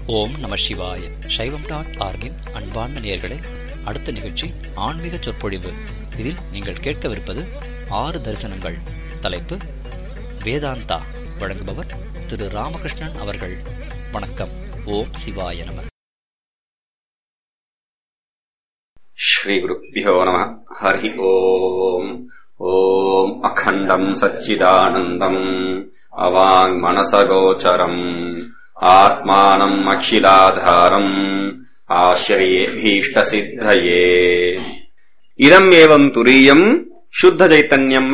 ஓம் நம சிவாய சைவம் டாட் ஆர்கின் அன்பார்ந்த நேயர்களே அடுத்த நிகழ்ச்சி ஆன்மீக சொற்பொழிவு இதில் நீங்கள் கேட்கவிருப்பது ஆறு தரிசனங்கள் தலைப்பு வேதாந்தா வழங்குபவர் திரு ராமகிருஷ்ணன் அவர்கள் வணக்கம் ஓம் சிவாய நம श्रीगुरुभ्यो नमः हरि ओम् ॐ अखण्डम् सच्चिदानन्दम् अवाङ्मनसगोचरम् आत्मानम् अखिलाधारम् आश्रयेभीष्टसिद्धये इदम् एवम् तुरीयम् शुद्धचैतन्यम्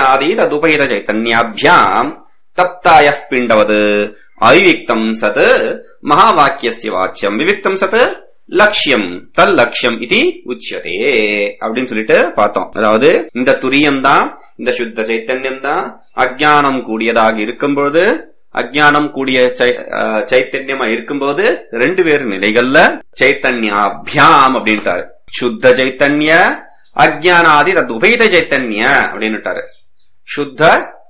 अज्ञानादीतदुपैतचैतन्याभ्याम् तप्तायः पिण्डवत् अविविक्तम् सत् महावाक्यस्य वाच्यम् विविक्तम् सत् லட்சியம் தல் லட்சியம் இது உச்சியதே அப்படின்னு சொல்லிட்டு பார்த்தோம் அதாவது இந்த துரியம் தான் இந்த சுத்த சைத்தன்யம் தான் அஜானம் கூடியதாக இருக்கும் பொழுது அஜானம் கூடிய சைத்தன்யமா இருக்கும்போது ரெண்டு பேர் நிலைகள்ல சைத்தன்யாபியாம் அப்படின்ட்டாரு சுத்த சைத்தன்ய அஜானாதி தத் உபேத சைத்தன்ய அப்படின்னுட்டாரு சுத்த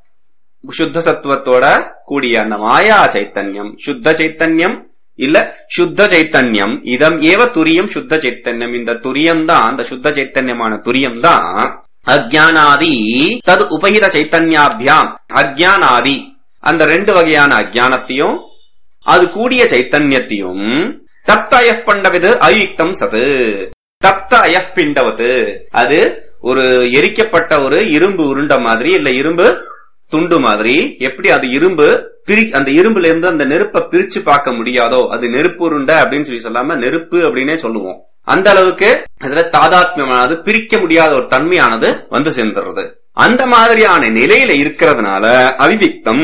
சுத்த சத்துவத்தோட கூடிய அந்த மாயா சைத்தன்யம் சுத்த சைத்தன்யம் இல்ல சுத்த சைத்தன்யம் இதம் ஏவ துரியம் சுத்த சைத்தன்யம் இந்த துரியம் தான் அந்த சுத்த சைத்தன்யமான துரியம் தான் அஜானாதி தது உபகித சைத்தன்யாபியாம் அஜானாதி அந்த ரெண்டு வகையான அஜானத்தையும் அது கூடிய சைத்தன்யத்தையும் தப்த அயப் பண்டவது அயுக்தம் சது தப்த அயப் பிண்டவது அது ஒரு எரிக்கப்பட்ட ஒரு இரும்பு உருண்ட மாதிரி இல்ல இரும்பு துண்டு மாதிரி எப்படி அது இரும்பு பிரி அந்த இரும்புல இருந்து அந்த நெருப்பை பிரிச்சு பார்க்க முடியாதோ அது நெருப்பு உருண்டை அப்படின்னு சொல்லி சொல்லாம நெருப்பு அப்படின்னே சொல்லுவோம் அந்த அளவுக்கு அதுல தாதாத்மியமானது பிரிக்க முடியாத ஒரு தன்மையானது வந்து சேர்ந்துடுறது அந்த மாதிரியான நிலையில இருக்கிறதுனால அவிவிக்தம்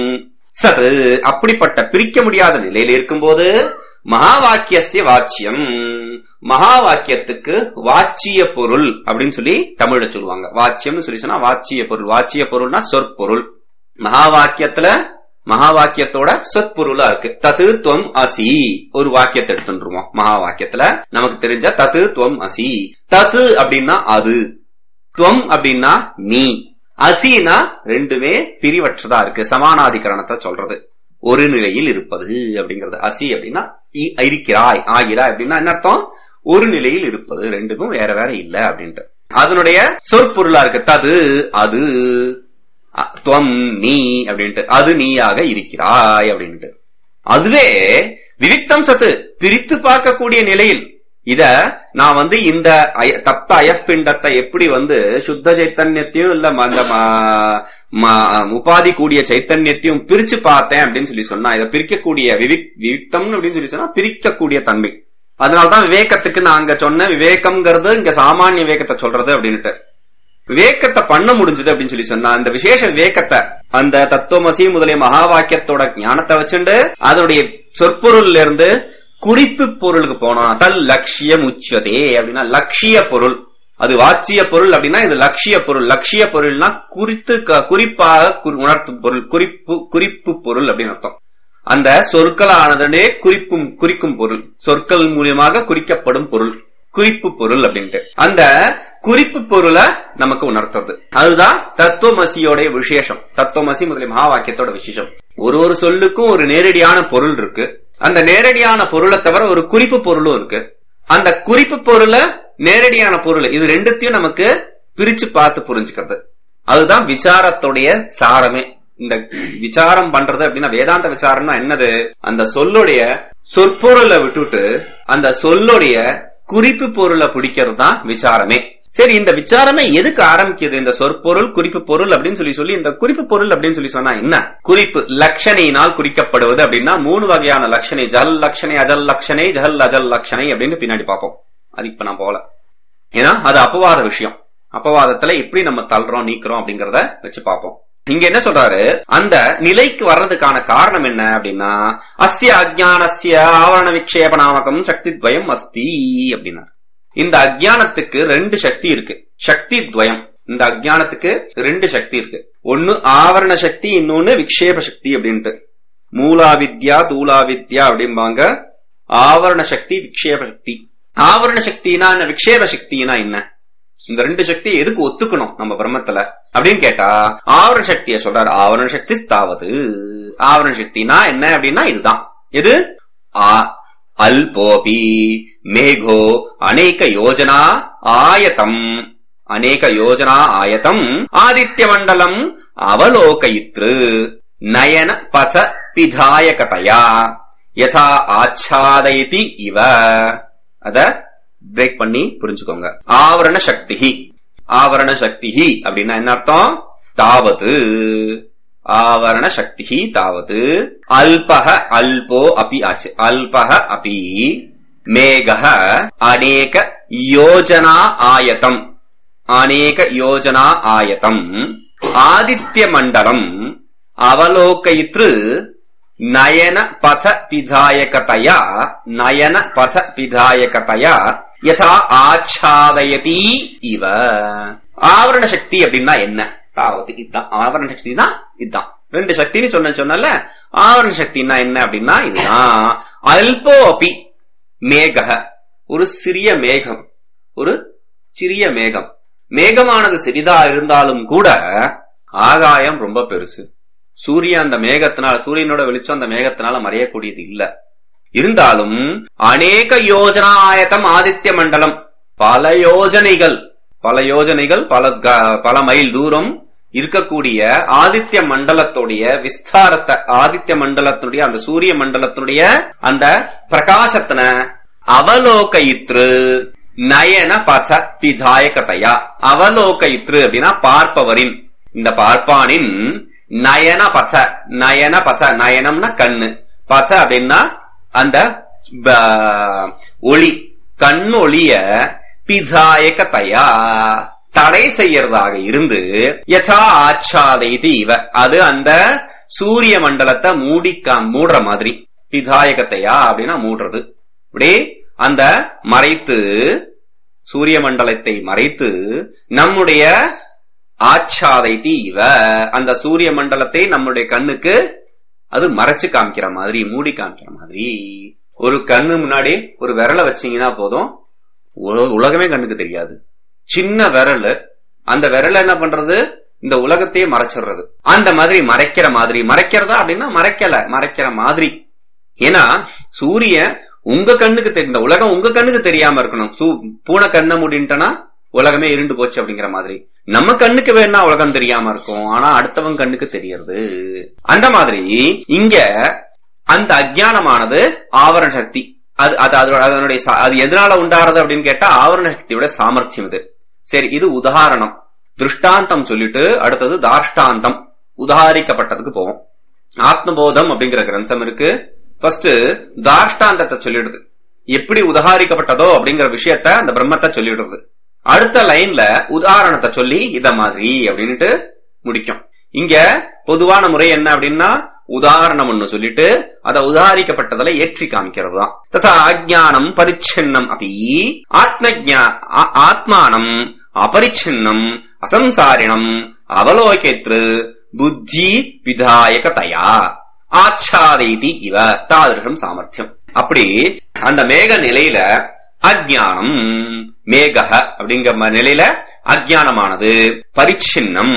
சது அப்படிப்பட்ட பிரிக்க முடியாத நிலையில இருக்கும்போது மகா வாக்கியசிய வாச்சியம் மகா வாக்கியத்துக்கு வாச்சிய பொருள் அப்படின்னு சொல்லி தமிழ்ல சொல்லுவாங்க வாச்சியம்னு சொல்லி சொன்னா வாச்சிய பொருள் வாச்சிய பொருள்னா சொற்பொருள் மகா வாக்கியத்துல மகா வாக்கியத்தோட சொற்பொருளா இருக்கு தத்து துவம் அசி ஒரு வாக்கியத்தை எடுத்துருவோம் மகா வாக்கியத்துல நமக்கு தெரிஞ்ச தத்து துவம் அசி தத்து அப்படின்னா அது துவம் அப்படின்னா நீ அசினா ரெண்டுமே பிரிவற்றதா இருக்கு சமானாதிகரணத்தை சொல்றது ஒரு நிலையில் இருப்பது அப்படிங்கிறது அசி அப்படின்னா இருக்கிறாய் ஆகிறாய் அப்படின்னா என்ன அர்த்தம் ஒரு நிலையில் இருப்பது ரெண்டுக்கும் வேற வேற இல்ல அப்படின்ட்டு அதனுடைய சொற்பொருளா இருக்கு தது அது துவம் நீ அப்படின்ட்டு அது நீயாக இருக்கிறாய் அப்படின்ட்டு அதுவே விவிக்தம் சத்து பிரித்து பார்க்கக்கூடிய நிலையில் இத நான் வந்து இந்த தப்த அயப்பிண்டத்தை எப்படி வந்து சுத்த சைத்தன்யத்தையும் இல்ல அந்த உபாதி கூடிய சைத்தன்யத்தையும் பிரிச்சு பார்த்தேன் அப்படின்னு சொல்லி சொன்னா இதை பிரிக்கக்கூடிய விவிக் விவிக்தம் அப்படின்னு சொல்லி சொன்னா பிரிக்கக்கூடிய தன்மை அதனால்தான் விவேகத்துக்கு நான் அங்க சொன்ன விவேகம்ங்கிறது இங்க சாமானிய விவேகத்தை சொல்றது அப்படின்ட்டு விவேகத்தை பண்ண முடிஞ்சது அப்படின்னு சொல்லி சொன்னா அந்த விசேஷ விவேகத்தை அந்த தத்துவமசி முதலிய மகா வாக்கியத்தோட ஞானத்தை வச்சுண்டு அதனுடைய சொற்பொருள்ல இருந்து குறிப்பு பொருளுக்கு போனோம் தல் லட்சியம் உச்சதே அப்படின்னா லட்சிய பொருள் அது வாச்சிய பொருள் அப்படின்னா இது லட்சிய பொருள் லட்சிய பொருள்னா குறித்து குறிப்பாக உணர்த்தும் பொருள் குறிப்பு குறிப்பு பொருள் அப்படின்னு அர்த்தம் அந்த சொற்களானதே குறிப்பும் குறிக்கும் பொருள் சொற்கள் மூலியமாக குறிக்கப்படும் பொருள் குறிப்பு பொருள் அப்படின்ட்டு அந்த குறிப்பு பொருளை நமக்கு உணர்த்துறது அதுதான் தத்துவமசியோடைய விசேஷம் தத்துவமசி முதலிய மகா வாக்கியத்தோட விசேஷம் ஒரு ஒரு சொல்லுக்கும் ஒரு நேரடியான பொருள் இருக்கு அந்த நேரடியான பொருளை தவிர ஒரு குறிப்பு பொருளும் இருக்கு அந்த குறிப்பு பொருளை நேரடியான பொருள் இது ரெண்டுத்தையும் நமக்கு பிரிச்சு பார்த்து புரிஞ்சுக்கிறது அதுதான் விசாரத்துடைய சாரமே இந்த விசாரம் பண்றது அப்படின்னா வேதாந்த விசாரம்னா என்னது அந்த சொல்லுடைய சொற்பொருளை விட்டுட்டு அந்த சொல்லுடைய குறிப்பு பொருளை பிடிக்கிறது தான் விசாரமே சரி இந்த விசாரமே எதுக்கு ஆரம்பிக்குது இந்த சொற்பொருள் குறிப்பு பொருள் அப்படின்னு சொல்லி சொல்லி இந்த குறிப்பு பொருள் அப்படின்னு சொல்லி சொன்னா என்ன குறிப்பு லட்சணையினால் குறிக்கப்படுவது அப்படின்னா மூணு வகையான லட்சணை ஜல் லட்சணை அஜல் லட்சணை ஜல் அஜல் லட்சணை அப்படின்னு பின்னாடி பார்ப்போம் அது இப்ப நான் போல ஏன்னா அது அப்பவாத விஷயம் அப்பவாதத்துல எப்படி நம்ம தள்ளுறோம் நீக்கிறோம் அப்படிங்கறத வச்சு பார்ப்போம் இங்க என்ன சொல்றாரு அந்த நிலைக்கு வர்றதுக்கான காரணம் என்ன அப்படின்னா அஸ்ய அஜானசிய ஆவரண விக்ஷேப நாமகம் சக்தி துவயம் அஸ்தி அப்படின்னா இந்த அஜானத்துக்கு ரெண்டு சக்தி இருக்கு சக்தி துவயம் இந்த அஜானத்துக்கு ரெண்டு சக்தி இருக்கு ஒன்னு ஆவரண சக்தி இன்னொன்னு விக்ஷேப சக்தி அப்படின்ட்டு மூலாவித்யா தூலாவித்யா அப்படிம்பாங்க ஆவரண சக்தி விக்ஷேப சக்தி ஆவரண சக்தினா என்ன விக்ஷேப சக்தினா என்ன இந்த ரெண்டு சக்தியை எதுக்கு ஒத்துக்கணும் நம்ம பிரம்மத்துல அப்படின்னு கேட்டா ஆவரண சக்தியை சொல்றாரு ஆவரண சக்தி ஸ்தாவது ஆவரண சக்தினா என்ன அப்படின்னா இதுதான் எது आ- अल्पोऽपि मेघो अनेकयोजना आयतम् अनेकयोजना आयतम् आदित्यमण्डलम् अवलोकयितृ नयन पथ पिधायकतया யதா ஆச்சாதயதி இவ அத பிரேக் பண்ணி புரிஞ்சுக்கோங்க ஆவரண சக்தி ஆவரண சக்தி அப்படின்னா என்ன அர்த்தம் தாவது ஆவரண சக்தி தாவது அல்பக அல்போ அபி ஆச்சு அல்பக அபி மேகः அநேக யோஜனா ஆயதம் அநேக யோஜனா ஆயதம் ஆதித்ய மண்டலம் அவலோகயித்ரு நயன பத பிதாயகதயா நயன பத பிதாயகதயா யதா ஆச்சாதயதி இவ ஆவரண சக்தி அப்படின்னா என்ன தாவது இதுதான் ஆவரண சக்தினா இதுதான் ரெண்டு சக்தின்னு சொன்ன சொன்னல ஆவரண சக்தினா என்ன அப்படின்னா இதுதான் அல்போ அபி மேக ஒரு சிறிய மேகம் ஒரு சிறிய மேகம் மேகமானது சிறிதா இருந்தாலும் கூட ஆகாயம் ரொம்ப பெருசு சூரியன் அந்த மேகத்தினால சூரியனோட வெளிச்சம் அந்த மேகத்தினால மறையக்கூடியது இல்ல இருந்தாலும் அநேக யோஜனா ஆயத்தம் ஆதித்ய மண்டலம் பல யோஜனைகள் பல யோஜனைகள் பல க- பல மைல் தூரம் இருக்கக்கூடிய ஆதித்ய மண்டலத்துடைய விஸ்தாரத்தை ஆதித்ய மண்டலத்தினுடைய அந்த சூரிய மண்டலத்தினுடைய அந்த பிரகாசத்தின அவலோகயித்ரு நயன பத பிதாயகதையா அவலோகயித்ரு அப்படின்னா பார்ப்பவரின் இந்த பார்ப்பானின் நயன பத நயன பத நயனம்னா கண்ணு பத அப்படின்னா அந்த ப- ஒளி கண் ஒளிய பிதாயகதையா தடை செய்யறதாக இருந்து யதா ஆச்சாதைதி இவ அது அந்த சூரிய மண்டலத்தை மூடிக்கா மூடுற மாதிரி பிதாயகத்தையா அப்படின்னா மூடுறது இப்படி அந்த மறைத்து சூரிய மண்டலத்தை மறைத்து நம்முடைய ஆச்சாதைதி இவ அந்த சூரிய மண்டலத்தை நம்முடைய கண்ணுக்கு அது மறைச்சு காமிக்கிற மாதிரி மூடி காமிக்கிற மாதிரி ஒரு கண்ணு முன்னாடி ஒரு விரலை வச்சீங்கன்னா போதும் உல- உலகமே கண்ணுக்கு தெரியாது சின்ன விரல் அந்த விரல் என்ன பண்றது இந்த உலகத்தையே மறைச்சிடுறது அந்த மாதிரி மறைக்கிற மாதிரி மறைக்கிறதா அப்படின்னா மறைக்கல மறைக்கிற மாதிரி ஏன்னா சூரியன் உங்க கண்ணுக்கு தெரி- இந்த உலகம் உங்க கண்ணுக்கு தெரியாம இருக்கணும் சூ பூனை கண்ணை மூடின்ட்டனா உலகமே இருண்டு போச்சு அப்படிங்கிற மாதிரி நம்ம கண்ணுக்கு வேணா உலகம் தெரியாம இருக்கும் ஆனா அடுத்தவன் கண்ணுக்கு தெரியறது அந்த மாதிரி இங்க அந்த அஜ்ஞானமானது ஆவரண சக்தி அது அது அதோட அதனுடைய சா- அது எதனால உண்டாறது அப்படின்னு கேட்டா ஆவரண சக்தியோட சாமர்த்தியம் இது சரி இது உதாரணம் திருஷ்டாந்தம் சொல்லிட்டு அடுத்தது தாஷ்டாந்தம் உதாரிக்கப்பட்டதுக்கு போவோம் ஆத்மபோதம் அப்படிங்கிற கிரந்தம் இருக்கு ஃபர்ஸ்ட் தாஷ்டாந்தத்தை சொல்லிடுது எப்படி உதாரிக்கப்பட்டதோ அப்படிங்கிற விஷயத்த அந்த பிரம்மத்தை சொல்லிடுறது அடுத்த லைன்ல உதாரணத்தை சொல்லி இத மாதிரி அப்படின்னுட்டு முடிக்கும் இங்க பொதுவான முறை என்ன அப்படின்னா உதாரணம் ஒண்ணு சொல்லிட்டு அத உதாரிக்கப்பட்டதுல ஏற்றி காமிக்கிறது தான் ததா அஜானம் பரிச்சின்னம் அப்படி ஆத்மஜா ஆ- ஆத்மானம் அபரிச்சின்னம் அசம்சாரிணம் அவலோகித்ரு புத்தி விதாயகதயா ஆச்சாதைதி இவ தாதிருஷம் சாமர்த்தியம் அப்படி அந்த மேக நிலையில அஜ்ஞானம் மேகஹ அப்படிங்கிற ம- நிலையில அஜ்ஞானமானது பரிச்சின்னம்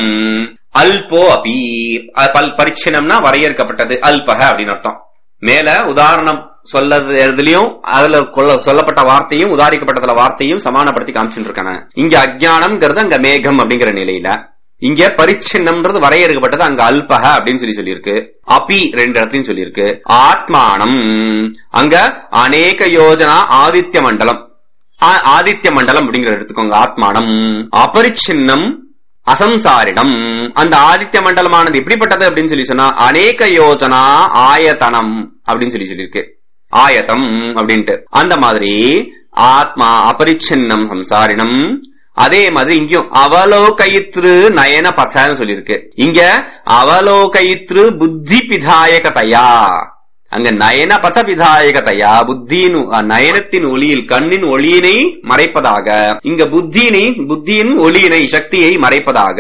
அல்போ அபி அ- பல் பரிச்சின்னம்னா வரையறுக்கப்பட்டது அல்பக அப்படின்னு அர்த்தம் மேல உதாரணம் சொல்லது எதுலயும் அதுல கொள்ள- சொல்லப்பட்ட வார்த்தையும் உதாரிக்கப்பட்டதுல வார்த்தையும் சமானப்படுத்தி காமிச்சுட்டு இருக்காங்க இங்க அஜ்ஞானம்ங்கிறது அங்க மேகம் அப்படிங்கிற நிலையில இங்க பரிச்சின்னம்ன்றது வரையறுக்கப்பட்டது அங்க அல்பக அப்படின்னு சொல்லி சொல்லியிருக்கு அபி ரெண்டு இடத்துலயும் சொல்லியிருக்கு ஆத்மானம் அங்க அநேக யோஜனா ஆதித்ய மண்டலம் ஆ- ஆதித்ய மண்டலம் அப்படிங்கிற எடுத்துக்கோங்க ஆத்மானம் அபரிச்சின்னம் அசம்சாரிடம் அந்த ஆதித்ய மண்டலமானது எப்படிப்பட்டது அப்படின்னு சொல்லி சொன்னா அநேக யோஜனா ஆயத்தனம் அப்படின்னு சொல்லி சொல்லியிருக்கு ஆயத்தம் அப்படின்ட்டு அந்த மாதிரி ஆத்மா அபரிச்சின்னம் சம்சாரினம் அதே மாதிரி இங்கேயும் அவலோகயித்ரு நயன பதன்னு சொல்லியிருக்கு இங்க அவலோகயித்ரு புத்தி பிதாயகதையா அங்க நயன பத பிதாயகதையா புத்தியின் அஹ், நயனத்தின் ஒளியில் கண்ணின் ஒளியினை மறைப்பதாக இங்க புத்தியினை புத்தியின் ஒளியினை சக்தியை மறைப்பதாக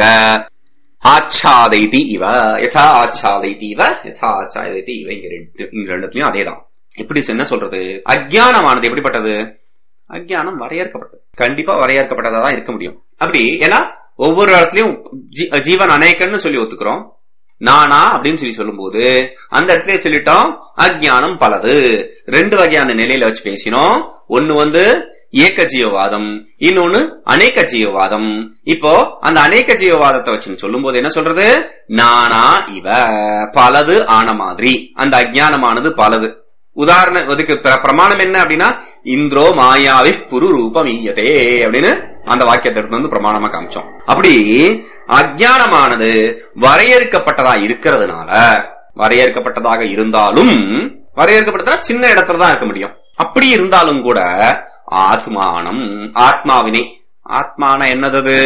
ஆச்சாதைதி இவ யதா ஆச்சாதைதி இவ யதா ஆச்சாதைதி இவ இங்க ரெண்டு இங்க ரெண்டுலயும் அதேதான் எப்படி என்ன சொல்றது அஜ்ஞானமானது எப்படிப்பட்டது அஜ்ஞானம் வரையறுக்கப்பட்டது கண்டிப்பா வரையறுக்கப்பட்டதா தான் இருக்க முடியும் அப்படி ஏன்னா ஒவ்வொரு இடத்துலயும் ஜீ- ஜீவன் அநேகன்னு சொல்லி ஒத்துக்கிறோம் நானா அப்படின்னு சொல்லி சொல்லும்போது அந்த இடத்துல சொல்லிட்டோம் அஜ்ஞானம் பலது ரெண்டு வகையான நிலையில வச்சு பேசினோம் ஒன்னு வந்து ஏக்க ஜீவவாதம் இன்னொன்னு அநேக ஜீவவாதம் இப்போ அந்த அநேக ஜீவவாதத்தை வச்சு சொல்லும் போது என்ன சொல்றது நானா இவ பலது ஆன மாதிரி அந்த அஜ்ஞானமானது பலது உதாரணம் அதுக்கு பிர- பிரமாணம் என்ன அப்படின்னா இந்திரோ மாயாவி புரு ரூபம் ஈயதே அப்படின்னு அந்த வாக்கியத்தை எடுத்து வந்து பிரமாணமா காமிச்சோம் அப்படி அஜ்ஞானமானது வரையறுக்கப்பட்டதா இருக்கிறதுனால வரையறுக்கப்பட்டதாக இருந்தாலும் வரையறுக்கப்பட்டதா சின்ன இடத்துல தான் இருக்க முடியும் அப்படி இருந்தாலும் கூட ஆத்மானம் ஆத்மாவினை ஆத்மான என்னது அது?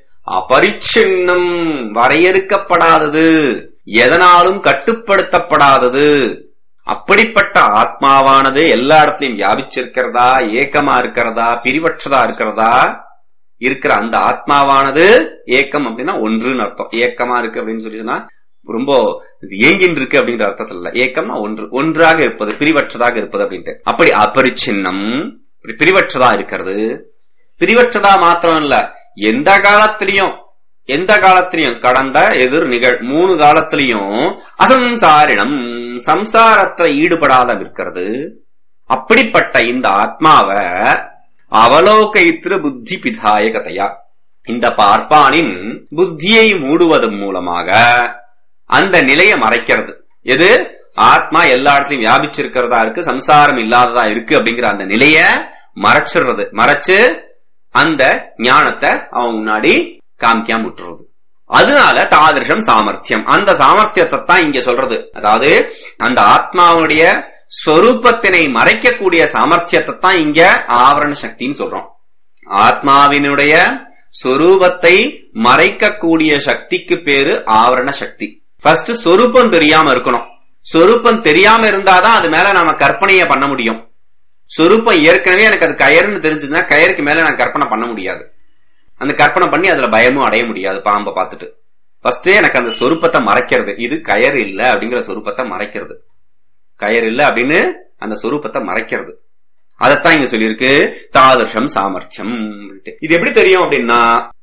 அபரிச்சின்னம் வரையறுக்கப்படாதது எதனாலும் கட்டுப்படுத்தப்படாதது அப்படிப்பட்ட ஆத்மாவானது எல்லா இடத்துலயும் வியாபிச்சிருக்கிறதா ஏக்கமா இருக்கிறதா பிரிவற்றதா இருக்கிறதா இருக்கிற அந்த ஆத்மாவானது ஏக்கம் அப்படின்னா ஒன்றுன்னு அர்த்தம் ஏக்கமா இருக்கு அப்படின்னு சொல்லி சொன்னா ரொம்ப இது ஏங்கின்னு இருக்கு அப்படிங்கிற அர்த்தத்துல இல்ல ஏக்கம்னா ஒன்று ஒன்றாக இருப்பது பிரிவற்றதாக இருப்பது அப்படின்ட்டு அப்படி அபரிச்சின்னம் இப்படி பிரிவற்றதா இருக்கிறது பிரிவற்றதா மாத்திரம் இல்ல எந்த காலத்திலையும் எந்த காலத்திலையும் கடந்த எதிர் நிகழ் மூணு காலத்திலையும் அசம்சாரிடம் சம்சாரத்துல ஈடுபடாத இருக்கிறது அப்படிப்பட்ட இந்த ஆத்மாவை அவலோகைத்திரு புத்தி பிதாயகதையா இந்த பார்ப்பானின் புத்தியை மூடுவதன் மூலமாக அந்த நிலையை மறைக்கிறது எது ஆத்மா எல்லா இடத்துலயும் வியாபிச்சிருக்கிறதா இருக்கு சம்சாரம் இல்லாததா இருக்கு அப்படிங்கிற அந்த நிலைய மறைச்சிடுறது மறைச்சு அந்த ஞானத்தை அவன் முன்னாடி காமிக்காம விட்டுறது அதனால தாதிருஷம் சாமர்த்தியம் அந்த சாமர்த்தியத்தை தான் இங்க சொல்றது அதாவது அந்த ஆத்மாவுடைய ஸ்வரூபத்தினை மறைக்கக்கூடிய சாமர்த்தியத்தை தான் இங்க ஆவரண சக்தின்னு சொல்றோம் ஆத்மாவினுடைய சொரூபத்தை மறைக்கக்கூடிய சக்திக்கு பேரு ஆவரண சக்தி ஃபர்ஸ்ட் சொரூபம் தெரியாம இருக்கணும் சொரூபம் தெரியாம இருந்தாதான் அது மேல நாம கற்பனைய பண்ண முடியும் சொரூபம் ஏற்கனவே எனக்கு அது கயறுன்னு தெரிஞ்சதுன்னா கயருக்கு மேல நான் கற்பனை பண்ண முடியாது அந்த கற்பனை பண்ணி அதுல பயமும் அடைய முடியாது பாம்பை பார்த்துட்டு ஃபர்ஸ்ட் எனக்கு அந்த சொரூபத்தை மறைக்கிறது இது கயர் இல்ல அப்படிங்கிற சொரூபத்தை மறைக்கிறது கயர் இல்ல அப்படின்னு அந்த சொரூபத்தை மறைக்கிறது அதத்தான் இங்க சொல்லியிருக்கு தாதர்ஷம் சாமர்த்தியம் அப்படின்ட்டு. இது எப்படி தெரியும் அப்படின்னா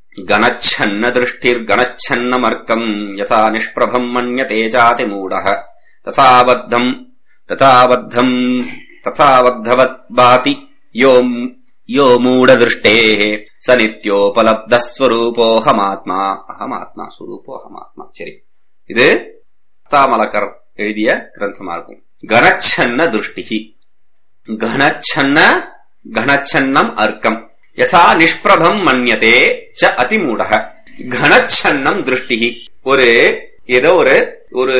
கணச்சன்ன திருஷ்டிர் கணச்சன்ன மர்க்கம் யசா நிஷ்பிரபம் மன்ய தேஜாதி மூடக ததாபத்தம் ததாபத்தம் ததாபத்தவத் பாதி யோ யோ மூடதிருஷ்டே ச நித்யோபலப்தஸ்வரூபோஹமாத்மா அகமாத்மா ஸ்வரூபோஹமாத்மா சரி இது தாமலக்கர் எழுதிய கிரந்தமா இருக்கும் கணச்சன்ன திருஷ்டிகி கணச்சன்ன கணச்சன்னம் அர்க்கம் யதா நிஷ்பிரபம் மன்யதே ச அதிமூடக கணச்சன்னம் திருஷ்டிகி ஒரு ஏதோ ஒரு ஒரு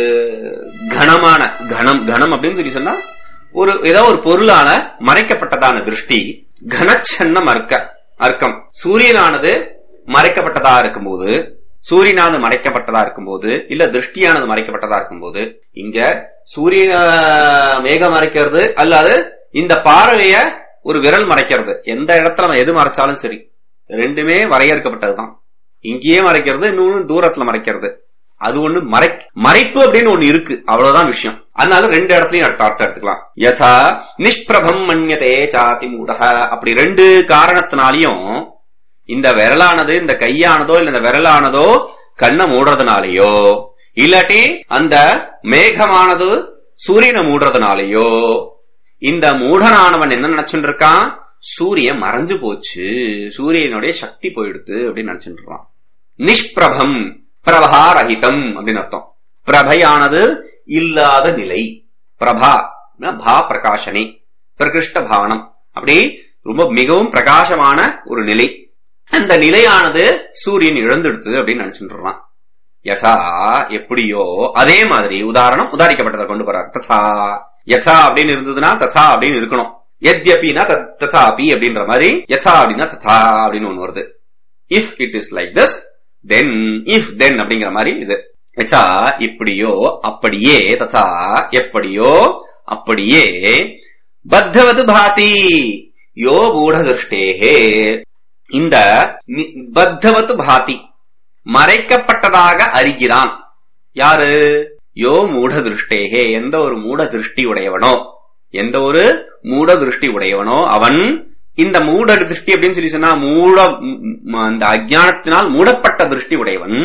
கணமான கணம் கணம் அப்படின்னு சொல்லி சொன்னா ஒரு ஏதோ ஒரு பொருளான மறைக்கப்பட்டதான திருஷ்டி கனச்சன்னம் அர்க்க அர்க்கம் சூரியனானது மறைக்கப்பட்டதா இருக்கும்போது சூரியனானது மறைக்கப்பட்டதா இருக்கும்போது இல்ல திருஷ்டியானது மறைக்கப்பட்டதா இருக்கும்போது இங்க சூரிய மேகம் மறைக்கிறது அல்லாது இந்த பார்வைய ஒரு விரல் மறைக்கிறது எந்த இடத்துல நம்ம எது மறைச்சாலும் சரி ரெண்டுமே வரையறுக்கப்பட்டதுதான் இங்கேயே மறைக்கிறது இன்னொன்னு தூரத்துல மறைக்கிறது அது ஒண்ணு மறை மறைப்பு அப்படின்னு ஒண்ணு இருக்கு அவ்வளவுதான் விஷயம் அதனால ரெண்டு இடத்துலயும் அடுத்த அர்த்தம் எடுத்துக்கலாம் யதா நிஷ்பிரபம் மன்யதே சாதி மூடக அப்படி ரெண்டு காரணத்தினாலையும் இந்த விரலானது இந்த கையானதோ இல்ல இந்த விரலானதோ கண்ணை மூடுறதுனாலயோ இல்லாட்டி அந்த மேகமானது சூரியனை மூடுறதுனாலயோ இந்த மூடனானவன் என்ன நினைச்சுட்டு இருக்கான் சூரியன் மறைஞ்சு போச்சு சூரியனுடைய சக்தி போயிடுது அப்படின்னு நினைச்சுட்டு இருக்கான் நிஷ்பிரபம் பிரபாரகிதம் அப்படின்னு அர்த்தம் பிரபையானது இல்லாத நிலை பிரபா பா பிரகாசனே பிரகிருஷ்ட பாவனம் அப்படி ரொம்ப மிகவும் பிரகாசமான ஒரு நிலை அந்த நிலையானது சூரியன் இழந்துடுத்து அப்படின்னு நினைச்சுட்டு யசா எப்படியோ அதே மாதிரி உதாரணம் உதாரிக்கப்பட்டதை கொண்டு போறார் ததா யசா அப்படின்னு இருந்ததுன்னா ததா அப்படின்னு இருக்கணும் எத்யபினா ததாபி அப்படின்ற மாதிரி யசா அப்படின்னா ததா அப்படின்னு ஒண்ணு வருது if it is like this then if then அப்படிங்கிற மாதிரி இது யசா இப்படியோ அப்படியே ததா எப்படியோ அப்படியே பத்தவது பாதி யோ மூடதிருஷ்டேகே இந்த பத்தவத்து பாதி மறைக்கப்பட்டதாக அறிகிறான் யாரு யோ மூட திருஷ்டேகே எந்த ஒரு மூட திருஷ்டி உடையவனோ எந்த ஒரு மூட திருஷ்டி உடையவனோ அவன் இந்த மூட திருஷ்டி அப்படின்னு சொல்லி சொன்னா மூட அந்த அஜானத்தினால் மூடப்பட்ட திருஷ்டி உடையவன்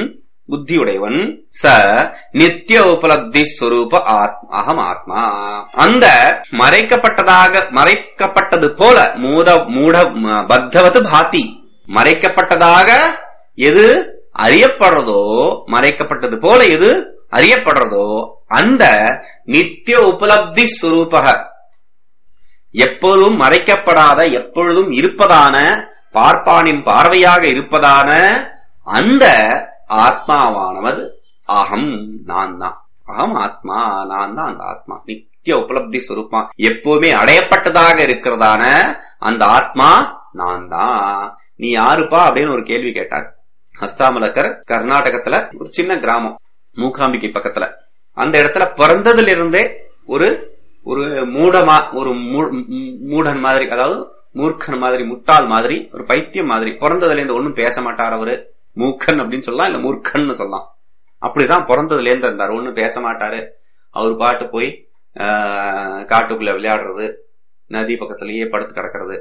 புத்தியுடையவன் ச நித்திய உபலப்தி ஸ்வரூப ஆத்- அகம் ஆத்மா அந்த மறைக்கப்பட்டதாக மறைக்கப்பட்டது போல மூட மூட ம- பத்தவத்து பாதி மறைக்கப்பட்டதாக எது அறியப்படுறதோ மறைக்கப்பட்டது போல எது அறியப்படுறதோ அந்த நித்திய உபலப்தி ஸ்வரூபக எப்போதும் மறைக்கப்படாத எப்பொழுதும் இருப்பதான பார்ப்பானின் பார்வையாக இருப்பதான அந்த ஆத்மாவானவது அகம் நான் தான் அகம் ஆத்மா நான் தான் அந்த ஆத்மா நித்திய உபலப்தி சுரூபமா எப்பவுமே அடையப்பட்டதாக இருக்கிறதான அந்த ஆத்மா நான் தான் நீ யாருப்பா அப்படின்னு ஒரு கேள்வி கேட்டார் ஹஸ்தாமலக்கர் கர்நாடகத்துல ஒரு சின்ன கிராமம் மூகாம்பிகை பக்கத்துல அந்த இடத்துல பிறந்ததுல இருந்தே ஒரு ஒரு மூடமா ஒரு மூ- மூ- மூடன் மாதிரி அதாவது மூர்க்கன் மாதிரி முட்டாள் மாதிரி ஒரு பைத்தியம் மாதிரி பிறந்ததுல இருந்து ஒண்ணும் பேச மாட்டார் அவரு மூக்கன் அப்படின்னு சொல்லலாம் இல்ல மூர்க்கன்னு சொல்லலாம் அப்படிதான் பிறந்ததுல இருந்து இருந்தார் ஒண்ணும் பேச மாட்டாரு அவர் பாட்டு போய் ஆஹ், காட்டுக்குள்ள விளையாடுறது நதி பக்கத்திலேயே படுத்து கிடக்கிறது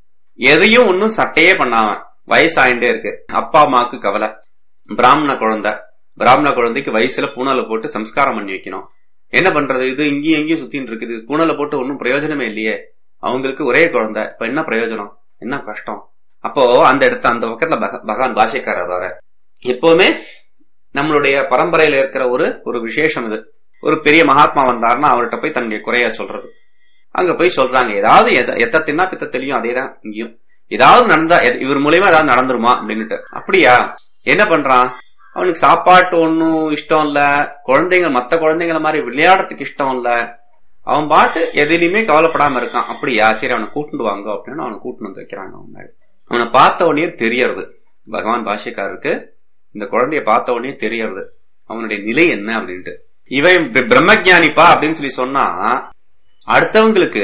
எதையும் ஒன்னும் சட்டையே பண்ணாம வயசாயிண்டே இருக்கு அப்பா அம்மாவுக்கு கவலை பிராமண குழந்தை பிராமண குழந்தைக்கு வயசுல பூனலை போட்டு சம்ஸ்காரம் பண்ணி வைக்கணும் என்ன பண்றது இது இங்கேயும் எங்கேயும் சுத்தின்னு இருக்குது பூனலை போட்டு ஒன்னும் பிரயோஜனமே இல்லையே அவங்களுக்கு ஒரே குழந்தை இப்ப என்ன பிரயோஜனம் என்ன கஷ்டம் அப்போ அந்த இடத்த அந்த பக்கத்துல பக- பகவான் பாஷைக்காரர் வர எப்பவுமே நம்மளுடைய பரம்பரையில இருக்கிற ஒரு ஒரு விசேஷம் இது ஒரு பெரிய மகாத்மா வந்தாருன்னா அவர்கிட்ட போய் தன்னுடைய குறைய சொல்றது அங்க போய் சொல்றாங்க ஏதாவது எத- எத்த தின்னா பித்த தெரியும் அதேதான் இங்கேயும் ஏதாவது நடந்தா எத- இவர் மூலியமா ஏதாவது நடந்துருமா அப்படின்னுட்டு அப்படியா என்ன பண்றான் அவனுக்கு சாப்பாட்டு ஒன்னும் இஷ்டம் இல்ல குழந்தைங்க மத்த குழந்தைங்கள மாதிரி விளையாடுறதுக்கு இஷ்டம் இல்ல அவன் பாட்டு எதிலையுமே கவலைப்படாம இருக்கான் அப்படியா சரி அவனை கூட்டிட்டு வாங்க அப்படின்னு அவனை கூட்டிட்டு வந்து வைக்கிறாங்க அவன் முன்னாடி அவனை பார்த்த உடனே தெரியறது பகவான் பாஷ்யக்காரருக்கு இந்த குழந்தைய பார்த்த உடனே தெரியறது அவனுடைய நிலை என்ன அப்படின்ட்டு இவன் பிர- பிரம்மஜானிப்பா அப்படின்னு சொல்லி சொன்னா அடுத்தவங்களுக்கு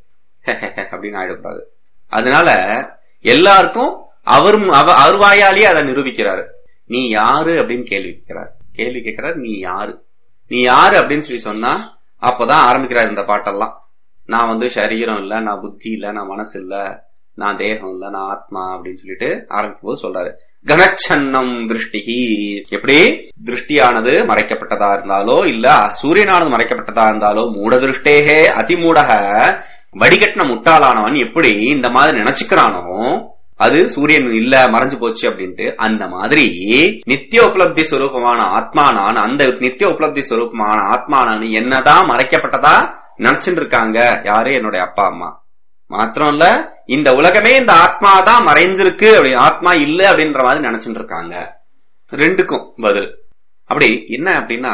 அப்படின்னு ஆயிடக்கூடாது அதனால எல்லாருக்கும் அவர் மு- அவ- அவர் வாயாலேயே அதை நிரூபிக்கிறாரு நீ யாரு அப்படின்னு கேள்வி கேட்கிறார் கேள்வி கேட்கிறார் நீ யாரு நீ யாரு அப்படின்னு சொல்லி சொன்னா அப்பதான் ஆரம்பிக்கிறார் இந்த பாட்டெல்லாம் நான் வந்து சரீரம் இல்ல நான் புத்தி இல்ல நான் மனசு இல்ல நான் தேகம் இல்ல நான் ஆத்மா அப்படின்னு சொல்லிட்டு ஆரம்பிக்கும் போது சொல்றாரு கனச்சன்னம் திருஷ்டிகி எப்படி திருஷ்டியானது மறைக்கப்பட்டதா இருந்தாலோ இல்ல சூரியனானது மறைக்கப்பட்டதா இருந்தாலோ மூட திருஷ்டேகே அதிமூடக வடிகட்டின முட்டாளானவன் எப்படி இந்த மாதிரி நினைச்சுக்கிறானோ அது சூரியன் இல்ல மறைஞ்சு போச்சு அப்படின்ட்டு அந்த மாதிரி நித்திய உபலப்தி சுரூபமான ஆத்மானான் அந்த நித்திய உபலப்தி சுரூபமான ஆத்மானான் என்னதான் மறைக்கப்பட்டதா நினைச்சுட்டு இருக்காங்க யாரு என்னுடைய அப்பா அம்மா மாத்திரம் இல்ல இந்த உலகமே இந்த ஆத்மா தான் மறைஞ்சிருக்கு அப்படி ஆத்மா இல்ல அப்படின்ற மாதிரி நினைச்சுட்டு இருக்காங்க ரெண்டுக்கும் பதில் அப்படி என்ன அப்படின்னா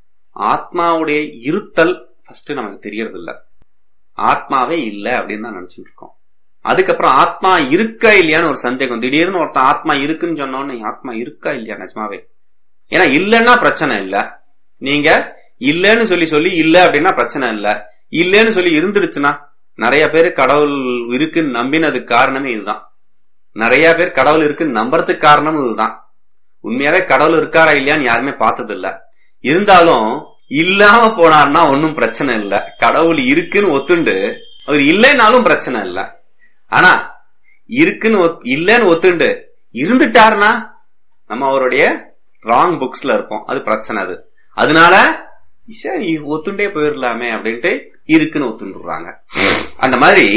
ஆத்மாவுடைய இருத்தல் ஃபர்ஸ்ட் நமக்கு தெரியறது இல்ல ஆத்மாவே இல்ல அப்படின்னு தான் நினைச்சுட்டு இருக்கோம் அதுக்கப்புறம் ஆத்மா இருக்கா இல்லையான்னு ஒரு சந்தேகம் திடீர்னு ஒருத்தன் ஆத்மா இருக்குன்னு சொன்னோன்னு ஆத்மா இருக்கா இல்லையா நிஜமாவே ஏன்னா இல்லைன்னா பிரச்சனை இல்ல நீங்க இல்லன்னு சொல்லி சொல்லி இல்ல அப்படின்னா பிரச்சனை இல்ல இல்லன்னு சொல்லி இருந்துடுச்சுன்னா நிறைய பேர் கடவுள் இருக்குன்னு நம்பினதுக்கு காரணமே இதுதான் நிறைய பேர் கடவுள் இருக்குன்னு நம்புறதுக்கு காரணமும் இதுதான் உண்மையாவே கடவுள் இருக்காரா இல்லையான்னு யாருமே பார்த்தது இல்ல இருந்தாலும் இல்லாம போனார்னா ஒன்னும் பிரச்சனை இல்ல கடவுள் இருக்குன்னு ஒத்துண்டு அவர் இல்லைனாலும் பிரச்சனை இல்ல ஆனா இருக்குன்னு ஒத்- இல்லைன்னு ஒத்துண்டு இருந்துட்டாருன்னா நம்ம அவருடைய ராங் புக்ஸ்ல இருப்போம் அது பிரச்சனை அது அதனால சரி ஒத்துண்டே போயிடலாமே அப்படின்ட்டு இருக்குன்னு ஒத்துண்டுறாங்க அந்த மாதிரி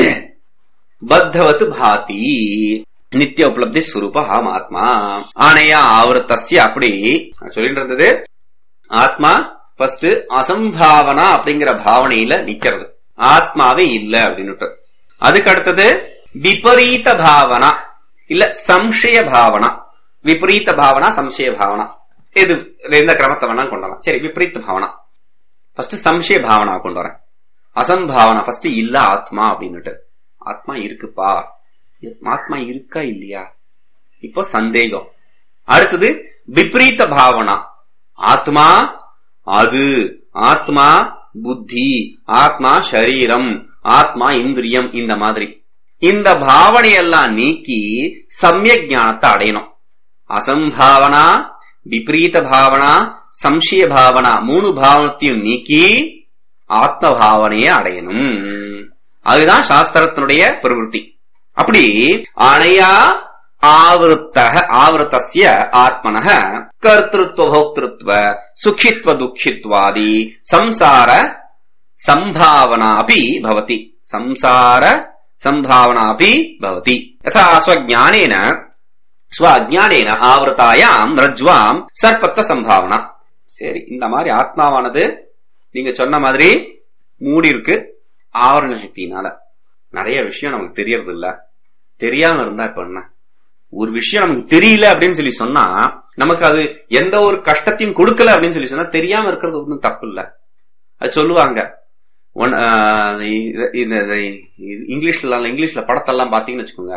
பத்தவத்து பாதி நித்திய உபலப்தி ஸ்வரூப ஹாம் ஆத்மா ஆனையா ஆவருத்தஸ்ய அப்படி சொல்லிட்டு இருந்தது ஆத்மா ஃபர்ஸ்ட் அசம்பாவனா அப்படிங்கிற பாவனையில நிக்கிறது ஆத்மாவே இல்ல அப்படின்னுட்டு அதுக்கு அடுத்தது விபரீத பாவனா இல்ல சம்சய பாவனா விபரீத பாவனா சம்சய பாவனா இது எந்த கிரமத்தை வேணா கொண்டு வரலாம் சரி விபரீத பாவனா ஃபர்ஸ்ட் சம்சய பாவனா கொண்டு வரேன் அசம்பாவனா ஃபர்ஸ்ட் இல்ல ஆத்மா அப்படின்னுட்டு ஆத்மா இருக்குப்பா ஆத்மா இருக்கா இல்லையா இப்போ சந்தேகம் அடுத்தது விபரீத பாவனா ஆத்மா அது ஆத்மா புத்தி ஆத்மா சரீரம் ஆத்மா இந்திரியம் இந்த மாதிரி இந்த பாவனையெல்லாம் நீக்கி சமயக் ஞானத்தை அடையணும் அசம்பாவனா விபரீத பாவனா சம்சய பாவனா மூணு பாவனத்தையும் நீக்கி ஆத்ம பாவனையை அடையணும் அதுதான் சாஸ்திரத்தினுடைய பிரவருத்தி அப்படி ஆணையா ஆவருத்தக ஆவருத்தஸ்ய ஆத்மனः கர்த்திருத்வ போக்திருத்வ சுகித்வ துக்கித்வாதி சம்சார சம்பாவனா अपि भवति संसार संभावना अपि भवति यथा स्वज्ञानेन ஸ்வ அஜானேன ஆவருத்தாயாம் ரஜ்வாம் சர்ப்பத்த சம்பாவனா சரி இந்த மாதிரி ஆத்மாவானது நீங்க சொன்ன மாதிரி மூடி இருக்கு ஆவரண சக்தியினால நிறைய விஷயம் நமக்கு தெரியறது இல்ல தெரியாம இருந்தா இப்ப என்ன ஒரு விஷயம் நமக்கு தெரியல அப்படின்னு சொல்லி சொன்னா நமக்கு அது எந்த ஒரு கஷ்டத்தையும் கொடுக்கல அப்படின்னு சொல்லி சொன்னா தெரியாம இருக்கிறது ஒன்றும் தப்பு இல்ல அது சொல்லுவாங்க ஒன்- ஆஹ் இது- இந்த இந்த இங்கிலீஷ்ல இங்கிலீஷ்ல படத்தெல்லாம் பாத்தீங்கன்னு வச்சுக்கோங்க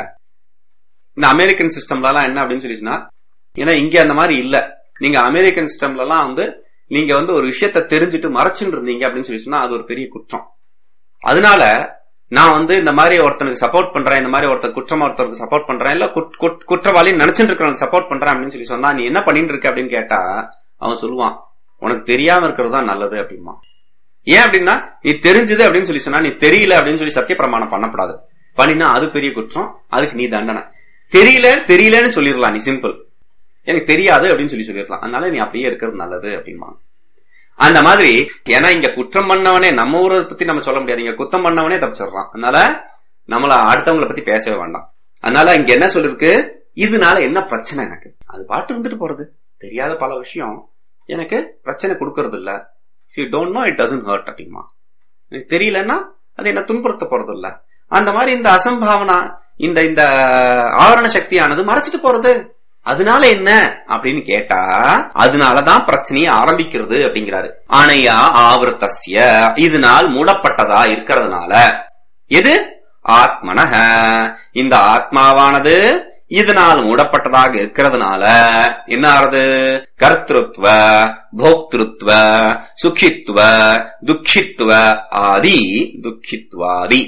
இந்த அமெரிக்கன் சிஸ்டம்ல எல்லாம் என்ன அப்படின்னு சொல்லிச்சுன்னா ஏன்னா இங்க அந்த மாதிரி இல்ல நீங்க அமெரிக்கன் சிஸ்டம்ல எல்லாம் வந்து நீங்க வந்து ஒரு விஷயத்த தெரிஞ்சுட்டு மறைச்சுட்டு இருந்தீங்க அப்படின்னு சொல்லி சொன்னா அது ஒரு பெரிய குற்றம் அதனால நான் வந்து இந்த மாதிரி ஒருத்தனுக்கு சப்போர்ட் பண்றேன் இந்த மாதிரி ஒருத்தர் குற்றம் ஒருத்தருக்கு சப்போர்ட் பண்றேன் இல்ல குட்- குட்- குற்றவாளின்னு நினைச்சிட்டு இருக்கிறவனுக்கு சப்போர்ட் பண்றேன் அப்படின்னு சொல்லி சொன்னா நீ என்ன பண்ணிட்டு இருக்க அப்படின்னு கேட்டா அவன் சொல்லுவான் உனக்கு தெரியாம இருக்கிறது தான் நல்லது அப்படிமா ஏன் அப்படின்னா நீ தெரிஞ்சது அப்படின்னு சொல்லி சொன்னா நீ தெரியல அப்படின்னு சொல்லி சத்திய பிரமாணம் பண்ணக்கூடாது பண்ணினா அது பெரிய குற்றம் அதுக்கு நீ தண்டனை தெரியல தெரியலன்னு சொல்லிடலாம் நீ சிம்பிள் எனக்கு தெரியாது அப்படின்னு சொல்லி சொல்லிடலாம் அதனால நீ அப்படியே இருக்கிறது நல்லது அப்படிமா அந்த மாதிரி ஏன்னா இங்க குற்றம் பண்ணவனே நம்ம ஊரை பத்தி நம்ம சொல்ல முடியாது இங்க குத்தம் பண்ணவனே தப்பிச்சிடுறான் அதனால நம்மள அடுத்தவங்களை பத்தி பேசவே வேண்டாம் அதனால இங்க என்ன சொல்லிருக்கு இதனால என்ன பிரச்சனை எனக்கு அது பாட்டு இருந்துட்டு போறது தெரியாத பல விஷயம் எனக்கு பிரச்சனை கொடுக்கறது இல்ல you don't know it doesn't hurt அப்படிமா எனக்கு தெரியலன்னா அது என்ன துன்புறுத்த போறது இல்ல அந்த மாதிரி இந்த அசம்பாவனா இந்த இந்த ஆவரண சக்தியானது மறைச்சிட்டு போறது அதனால என்ன அப்படின்னு கேட்டா அதனாலதான் பிரச்சனையை ஆரம்பிக்கிறது அப்படிங்கிறாரு ஆனையா ஆவர்த்தஸ்ய இதனால் மூடப்பட்டதா இருக்கிறதுனால எது ஆத்மனக இந்த ஆத்மாவானது இதனால் மூடப்பட்டதாக இருக்கிறதுனால என்ன ஆறுது கர்த்திருத்வ போக்திருத்வ சுகித்வ துக்கித்வ ஆதி துக்கித்வாதி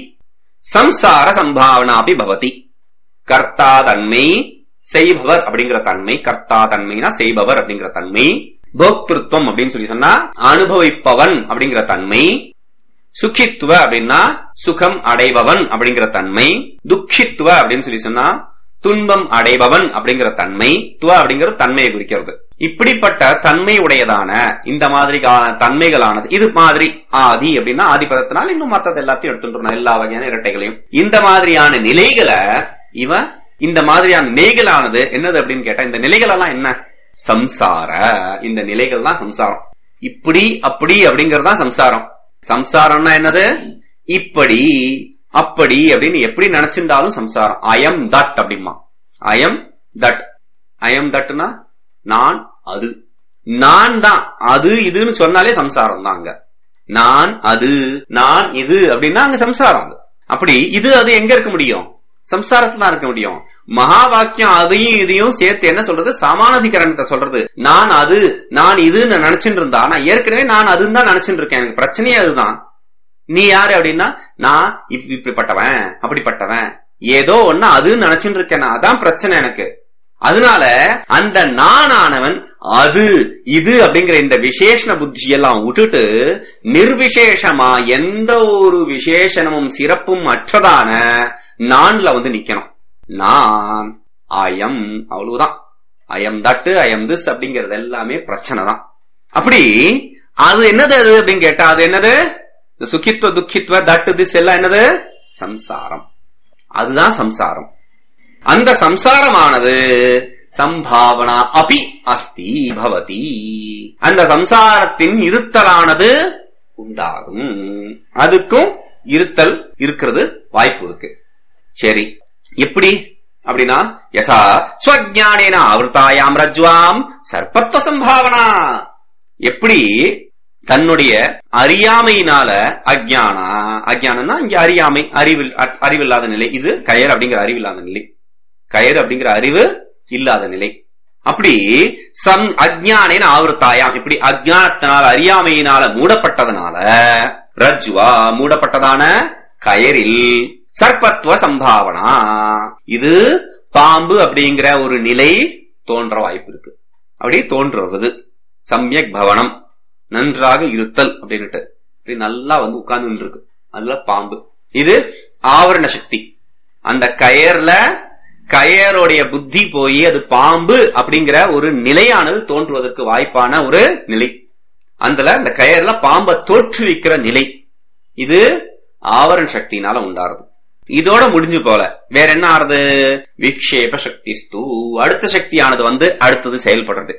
சம்சார சம்பாவனா அப்படி பவதி கர்த்தா தன்மை செய்பவர் அப்படிங்கிற தன்மை கர்த்தா தன்மைனா செய்பவர் அப்படிங்கிற தன்மை போக்திருத்தம் அப்படின்னு சொல்லி சொன்னா அனுபவிப்பவன் அப்படிங்கிற தன்மை சுகித்துவ அப்படின்னா சுகம் அடைபவன் அப்படிங்கிற தன்மை துக்கித்துவ அப்படின்னு சொல்லி சொன்னா துன்பம் அடைபவன் அப்படிங்கிற தன்மை துவ அப்படிங்கிற தன்மையை குறிக்கிறது இப்படிப்பட்ட தன்மை உடையதான இந்த மாதிரி கா- தன்மைகளானது இது மாதிரி ஆதி அப்படின்னா ஆதிபதத்தினால் இன்னும் மத்தது எல்லாத்தையும் எடுத்துட்டு எல்லா வகையான இரட்டைகளையும் இந்த மாதிரியான நிலைகளை இவன் இந்த மாதிரியான நிலைகளானது என்னது அப்படின்னு கேட்டா இந்த நிலைகள் எல்லாம் என்ன சம்சார இந்த நிலைகள் தான் சம்சாரம் இப்படி அப்படி அப்படிங்கறது தான் சம்சாரம் சம்சாரம்னா என்னது இப்படி அப்படி அப்படின்னு எப்படி நினைச்சிருந்தாலும் சம்சாரம் அயம் தட் அப்படிமா அயம் தட் அயம் தட்னா நான் அது நான் தான் அது இதுன்னு சொன்னாலே சம்சாரம் தான் அங்க நான் அது நான் இது அப்படின்னா அங்க சம்சாரம் அது அப்படி இது அது எங்க இருக்க முடியும் சம்சாரத்துல தான் இருக்க முடியும் மகா வாக்கியம் அதையும் இதையும் சேர்த்து என்ன சொல்றது சமானாதிகரணத்தை சொல்றது நான் அது நான் இதுன்னு நினைச்சுட்டு இருந்தா நான் ஏற்கனவே நான் அதுன்னு தான் நினைச்சுட்டு இருக்கேன் எனக்கு பிரச்சனையே அதுதான் நீ யாரு அப்படின்னா நான் இப்- இப்படிப்பட்டவன் அப்படிப்பட்டவன் ஏதோ ஒண்ணு அதுன்னு நினைச்சுட்டு இருக்கேன் நான். அதான் பிரச்சனை எனக்கு அதனால அந்த நானானவன் அது இது அப்படிங்கிற இந்த விசேஷண புத்தி எல்லாம் விட்டுட்டு நிர்விசேஷமா எந்த ஒரு விசேஷணமும் சிறப்பும் அற்றதான நான்ல வந்து நிக்கணும் நான் அயம் அவ்வளவுதான் அயம் தட்டு அயம் திஸ் அப்படிங்கிறது எல்லாமே பிரச்சனை தான் அப்படி அது என்னது அது அப்படின்னு கேட்டா அது என்னது இந்த சுகித்வ துக்கித்வ தட்டு திஸ் எல்லாம் என்னது சம்சாரம் அதுதான் சம்சாரம் அந்த சம்சாரமானது சம்பாவனா அபி அஸ்தி பவதி அந்த சம்சாரத்தின் இருத்தலானது உண்டாகும் அதுக்கும் இருத்தல் இருக்கிறது வாய்ப்பு இருக்கு சரி எப்படி அப்படின்னா யசா ஸ்வஜானேன ஆவர்த்தாயாம் ரஜ்வாம் சர்ப்பத்துவ சம்பாவனா எப்படி தன்னுடைய அறியாமையினால அஜ்ஞானா அஜ்ஞானம்னா இங்க அறியாமை அறிவில் அ- அறிவில்லாத நிலை இது கயர் அப்படிங்கிற அறிவில்லாத நிலை கயர் அப்படிங்கிற அறிவு இல்லாத நிலை அப்படி சம் அஜ்ஞானேன ஆவர்த்தாயாம் இப்படி அஜ்ஞானத்தினால அறியாமையினால மூடப்பட்டதனால ரஜ்வா மூடப்பட்டதான கயரில் சர்ப்பத்துவ சம்பாவனா இது பாம்பு அப்படிங்கிற ஒரு நிலை தோன்ற வாய்ப்பு இருக்கு அப்படி தோன்றுவது சம்யக் பவனம் நன்றாக இருத்தல் அப்படின்னுட்டு இப்படி நல்லா வந்து உட்கார்ந்து இருக்கு அதுல பாம்பு இது ஆவரண சக்தி அந்த கயர்ல கயருடைய புத்தி போய் அது பாம்பு அப்படிங்கிற ஒரு நிலையானது தோன்றுவதற்கு வாய்ப்பான ஒரு நிலை அதுல அந்த கயர்ல பாம்பை தோற்றுவிக்கிற நிலை இது ஆவரண சக்தியினால உண்டாருது இதோட முடிஞ்சு போல வேற என்ன ஆறுது விக்ஷேப சக்தி அடுத்த சக்தியானது வந்து அடுத்தது செயல்படுறது